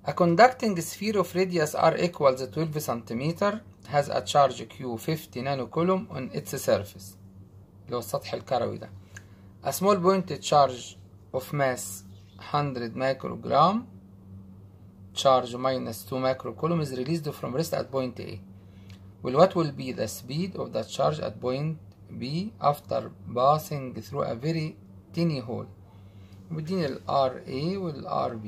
A conducting sphere of radius r equals 12 cm has a charge q 50 nanocoulomb on its surface اللي هو السطح الكروي ده. A small point charge of mass 100 microgram charge minus 2 microcoulomb is released from rest at point A. Well, what will be the speed of the charge at point B after passing through a very tiny hole مديني ال RA وال RB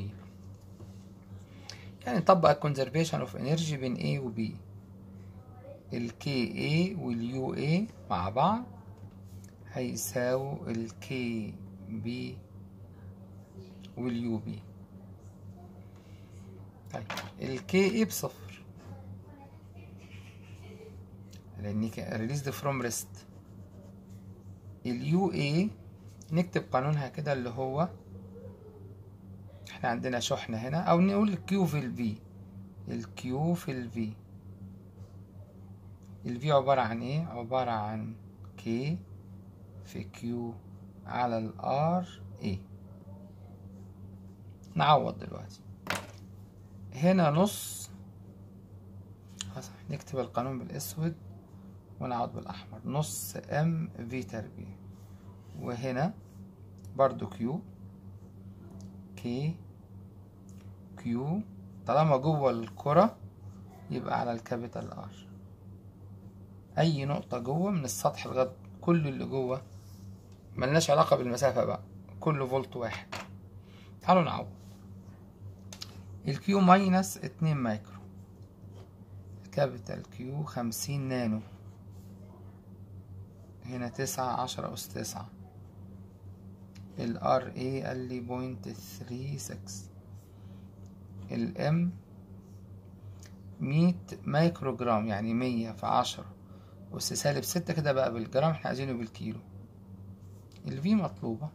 يعني نطبق ال conservation of energy بين A و B ال KA وال UA مع بعض هيساووا ال KB وال UB طيب ال KA بصفر لأن released from rest اليو اي نكتب قانونها كده اللي هو احنا عندنا شحنة هنا او نقول الكيو في الفي الكيو في الفي الفي عبارة عن ايه عبارة عن كي في كيو على الار اي نعوض دلوقتي هنا نص نكتب القانون بالاسود ونعوض بالأحمر نص ام في تربيع وهنا برضو كيو كي كيو طالما جوه الكرة يبقى على الكابيتال ار أي نقطة جوه من السطح لغاية كل اللي جوه ملناش علاقة بالمسافة بقى كله فولت واحد تعالوا نعوض الكيو ماينس اتنين مايكرو الكابيتال كيو خمسين نانو هنا تسعة عشرة أس تسعة ال RA قال لي بوينت ثري سكس ال M مية مايكرو جرام يعني مية في عشرة أس سالب ستة كده بقى بالجرام احنا عايزينه بالكيلو ال V مطلوبة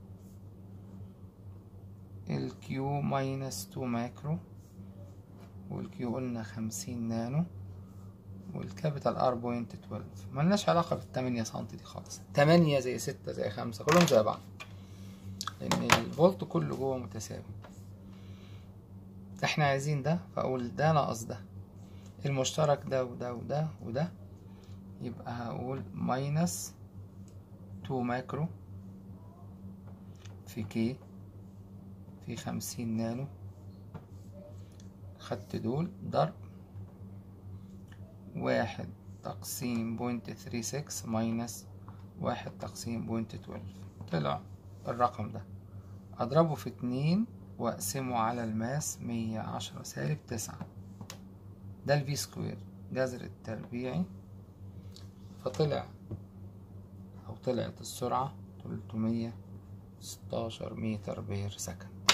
ال Q ماينس تو مايكرو وال Q قلنا خمسين نانو والكابيتال ار بوينت 12 ملناش علاقة بالتمانية سنتي دي خالص تمانية زي ستة زي خمسة كلهم زي بعض لأن الفولت كله جوه متساوي احنا عايزين ده فأقول ده ناقص ده المشترك ده وده وده وده يبقى هقول ماينس تو مايكرو في كي في خمسين نانو خدت دول ضرب واحد تقسيم بوينت ثري سكس ماينس واحد تقسيم بوينت تويلف طلع الرقم ده أضربه في اتنين وأقسمه على الماس مية عشرة سالب تسعة ده الفي سكوير جذر التربيعي فطلع أو طلعت السرعة تلتمية ستاشر متر بير سكند